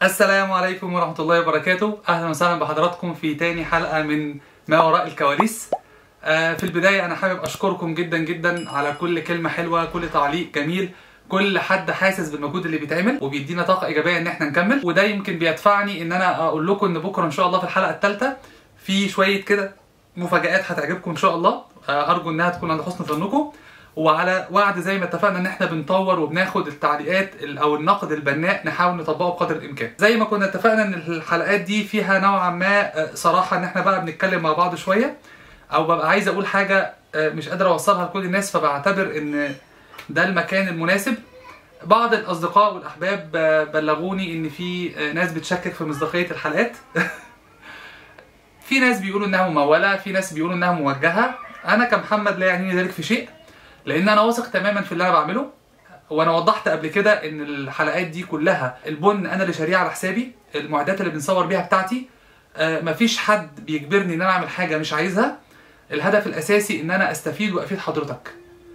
السلام عليكم ورحمة الله وبركاته أهلا وسهلا بحضراتكم في تاني حلقة من ما وراء الكواليس آه، في البداية أنا حابب أشكركم جدا جدا على كل كلمة حلوة كل تعليق جميل كل حد حاسس بالمجهود اللي بيتعمل وبيدينا طاقة إيجابية إن احنا نكمل وده يمكن بيدفعني إن أنا أقول لكم إن بكرة إن شاء الله في الحلقة الثالثة في شوية كده مفاجآت هتعجبكم إن شاء الله آه، أرجو إنها تكون عند حسن ظنكم وعلى وعد زي ما اتفقنا ان احنا بنطور وبناخد التعليقات ال- او النقد البناء نحاول نطبقه بقدر الامكان زي ما كنا اتفقنا ان الحلقات دي فيها نوعا ما آه، صراحه ان احنا بقى بنتكلم مع بعض شويه او ببقى عايز اقول حاجه آه، مش قادر اوصلها لكل الناس فبعتبر ان ده المكان المناسب بعض الاصدقاء والاحباب آه، بلغوني ان في آه، ناس بتشكك في مصداقيه الحلقات في ناس بيقولوا انها مموله في ناس بيقولوا انها موجهه انا كمحمد لا يعنيني ذلك في شيء لان انا واثق تماما في اللي انا بعمله وانا وضحت قبل كده ان الحلقات دي كلها البن انا اللي شاريه على حسابي المعدات اللي بنصور بيها بتاعتي آه، مفيش حد بيجبرني ان انا اعمل حاجه مش عايزها الهدف الاساسي ان انا استفيد وافيد حضرتك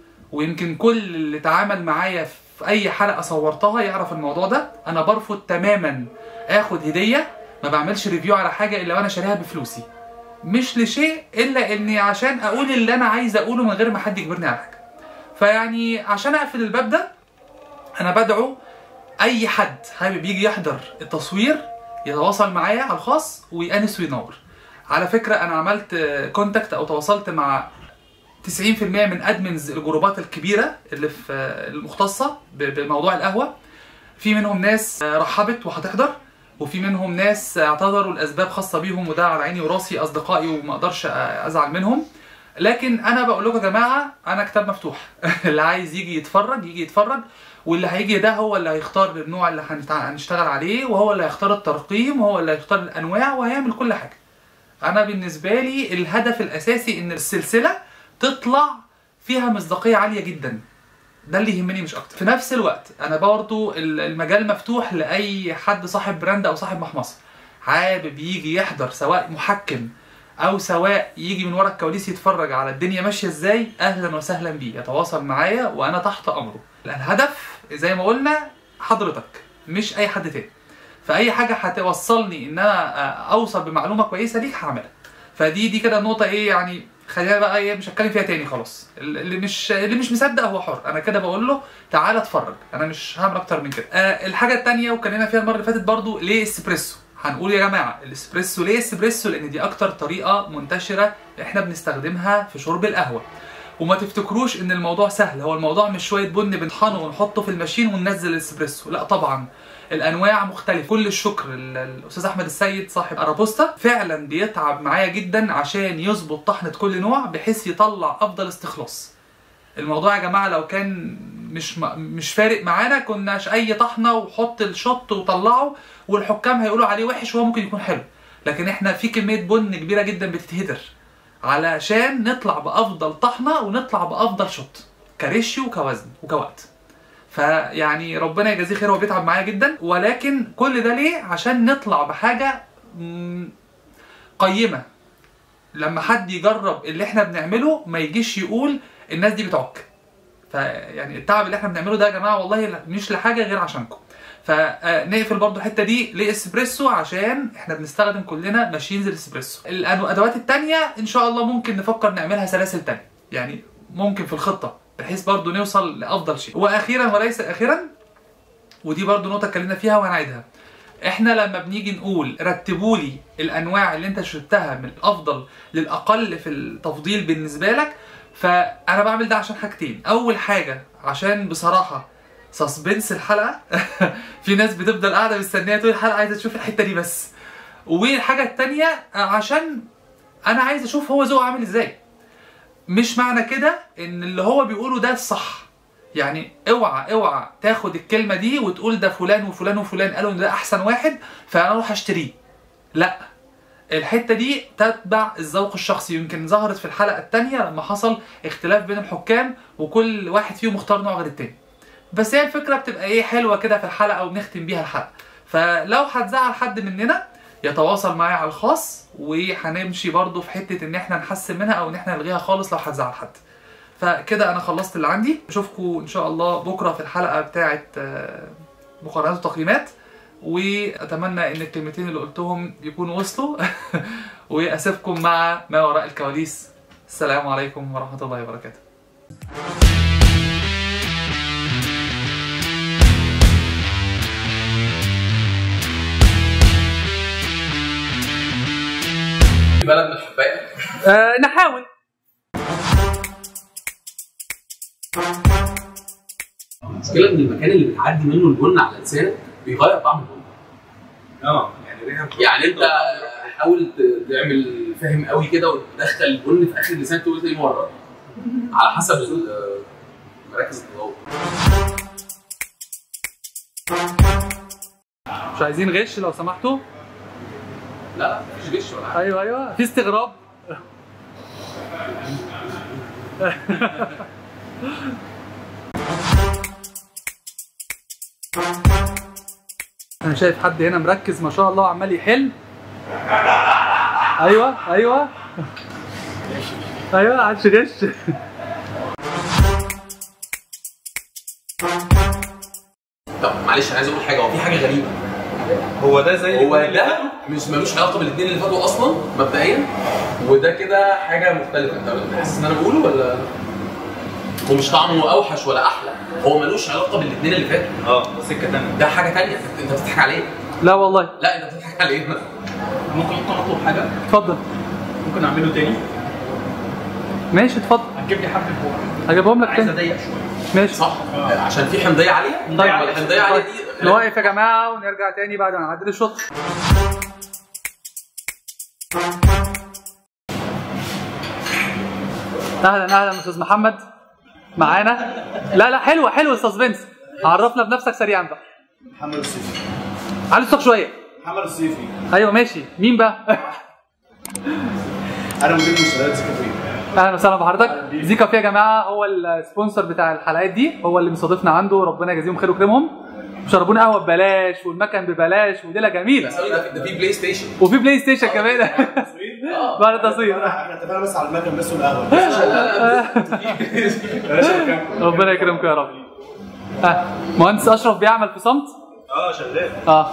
ويمكن كل اللي تعامل معايا في اي حلقه صورتها يعرف الموضوع ده انا برفض تماما اخد هديه ما بعملش ريفيو على حاجه الا وانا شاريها بفلوسي مش لشيء الا اني عشان اقول اللي انا عايز اقوله من غير ما حد يجبرني على حاجه فيعني عشان اقفل الباب ده انا بدعو اي حد حابب يجي يحضر التصوير يتواصل معايا على الخاص ويأنس وينور على فكره انا عملت كونتاكت او تواصلت مع 90% من ادمنز الجروبات الكبيره اللي في المختصه ب- بموضوع القهوه في منهم ناس رحبت وهتحضر وفي منهم ناس اعتذروا لاسباب خاصه بيهم وده على عيني وراسي اصدقائي وما اقدرش ازعل منهم لكن انا بقول لكم يا جماعه انا كتاب مفتوح اللي عايز يجي يتفرج يجي يتفرج واللي هيجي ده هو اللي هيختار النوع اللي هنتع- هنشتغل عليه وهو اللي هيختار الترقيم وهو اللي هيختار الانواع وهيعمل كل حاجه انا بالنسبه لي الهدف الاساسي ان السلسله تطلع فيها مصداقيه عاليه جدا ده اللي يهمني مش اكتر في نفس الوقت انا برضو ال- المجال مفتوح لاي حد صاحب براند او صاحب محمصه حابب يجي يحضر سواء محكم او سواء يجي من ورا الكواليس يتفرج على الدنيا ماشيه ازاي اهلا وسهلا بيه يتواصل معايا وانا تحت امره الهدف زي ما قلنا حضرتك مش اي حد تاني فاي حاجه هتوصلني ان انا آه، اوصل بمعلومه كويسه ليك هعملها فدي دي كده النقطه ايه يعني خلينا بقى ايه مش هتكلم فيها تاني خلاص اللي مش اللي مش مصدق هو حر انا كده بقول له تعالى اتفرج انا مش هعمل اكتر من كده آه الحاجه التانية واتكلمنا فيها المره اللي فاتت برضو ليه اسبريسو هنقول يا جماعه الاسبريسو ليه اسبريسو لان دي اكتر طريقه منتشره احنا بنستخدمها في شرب القهوه وما تفتكروش ان الموضوع سهل هو الموضوع مش شويه بن بنطحنه ونحطه في الماشين وننزل الاسبريسو لا طبعا الانواع مختلفه كل الشكر لل- للاستاذ احمد السيد صاحب ارابوستا فعلا بيتعب معايا جدا عشان يظبط طحنه كل نوع بحيث يطلع افضل استخلاص الموضوع يا جماعه لو كان مش م- مش فارق معانا كناش اي طحنه وحط الشط وطلعه والحكام هيقولوا عليه وحش وهو ممكن يكون حلو لكن احنا في كميه بن كبيره جدا بتتهدر علشان نطلع بافضل طحنه ونطلع بافضل شط كريشيو وكوزن وكوقت فيعني ربنا يجازيه خير هو بيتعب معايا جدا ولكن كل ده ليه عشان نطلع بحاجه مم، قيمه لما حد يجرب اللي احنا بنعمله ما يجيش يقول الناس دي بتعك فيعني التعب اللي احنا بنعمله ده يا جماعه والله مش لحاجه غير عشانكم فنقفل برضو الحته دي لاسبريسو عشان احنا بنستخدم كلنا ماشينز الاسبريسو الادوات التانية ان شاء الله ممكن نفكر نعملها سلاسل تانية يعني ممكن في الخطه بحيث برضو نوصل لافضل شيء واخيرا وليس اخيرا ودي برضو نقطه اتكلمنا فيها وهنعيدها احنا لما بنيجي نقول رتبوا لي الانواع اللي انت شربتها من الافضل للاقل في التفضيل بالنسبه لك فانا بعمل ده عشان حاجتين اول حاجه عشان بصراحه سسبنس الحلقه في ناس بتفضل قاعده مستنيه طول الحلقه عايزه تشوف الحته دي بس والحاجه التانية عشان انا عايز اشوف هو ذوقه عامل ازاي مش معنى كده ان اللي هو بيقوله ده الصح يعني اوعى اوعى تاخد الكلمه دي وتقول ده فلان وفلان وفلان قالوا ان ده احسن واحد فانا اروح اشتريه لا الحته دي تتبع الذوق الشخصي يمكن ظهرت في الحلقه الثانيه لما حصل اختلاف بين الحكام وكل واحد فيهم اختار نوع غير التاني بس هي الفكره بتبقى ايه حلوه كده في الحلقه وبنختم بيها الحلقه فلو هتزعل حد مننا يتواصل معايا على الخاص وهنمشي برضو في حته ان احنا نحسن منها او ان احنا نلغيها خالص لو هتزعل حد فكده انا خلصت اللي عندي اشوفكم ان شاء الله بكره في الحلقه بتاعه آه، مقارنات وتقييمات واتمنى ان الكلمتين اللي قلتهم يكونوا وصلوا واسيبكم مع ما وراء الكواليس السلام عليكم ورحمه الله وبركاته في بلد بتحبها أه نحاول المشكله ان المكان اللي بتعدي منه البن على لسانك بيغير طعم البن اه يعني ريحه يعني انت حاول ت- تعمل فاهم قوي كده وتدخل البن في اخر لسانك تقول زي مره على حسب ال- مراكز التطور مش عايزين غش لو سمحتوا لا لا مفيش غش ولا حاجه ايوه ايوه في استغراب انا شايف حد هنا مركز ما شاء الله عمال يحل ايوه ايوه ايوه عادش غش طب معلش انا عايز اقول حاجه هو في حاجه غريبه هو ده زي هو ده مش ملوش علاقه بالاثنين اللي فاتوا اصلا مبدئيا وده كده حاجه مختلفه انت حاسس ان انا بقوله ولا هو مش طعمه اوحش ولا احلى هو ملوش علاقه بالاثنين اللي فاتوا اه ده سكه ثانيه ده حاجه ثانيه انت بتضحك عليه لا والله لا انت بتضحك عليه ممكن ممكن اطلب حاجه اتفضل ممكن اعمله تاني ماشي اتفضل هتجيب لي حبه بوع هجيبهم لك عايز تاني اضيق شويه ماشي صح عشان في حمضيه عاليه طيب. الحمضيه عاليه دي نوقف يا جماعه ونرجع تاني بعد ما نعدل الشوط اهلا اهلا استاذ محمد معانا لا لا حلوه حلوه السسبنس عرفنا بنفسك سريعا بقى محمد الصيفي علي الصوت شويه محمد الصيفي ايوه ماشي مين بقى انا مدير مسلسلات زكي فيه اهلا وسهلا بحضرتك زيكا فيه يا جماعه هو السبونسر بتاع الحلقات دي هو اللي مستضيفنا عنده ربنا يجازيهم خير ويكرمهم شربونا قهوه ببلاش والمكان ببلاش وليله جميله ثواني ده ده في بلاي ستيشن وفي بلاي ستيشن كمان بعد التصوير احنا اتفقنا بس على المكان بس والقهوه ربنا يكرمكم يا رب آه. مهندس اشرف بيعمل في صمت اه شغال اه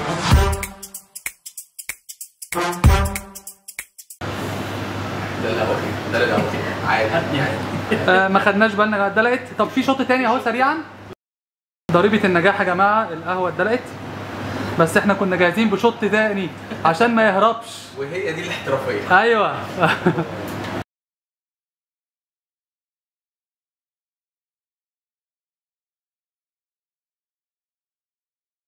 ده القهوه ده القهوه عادي عادي آه ما خدناش بالنا اتدلقت طب في شوط تاني اهو سريعا ضريبة النجاح يا جماعة القهوة اتدلقت بس احنا كنا جاهزين بشوط تاني عشان ما يهربش وهي دي الاحترافيه ايوه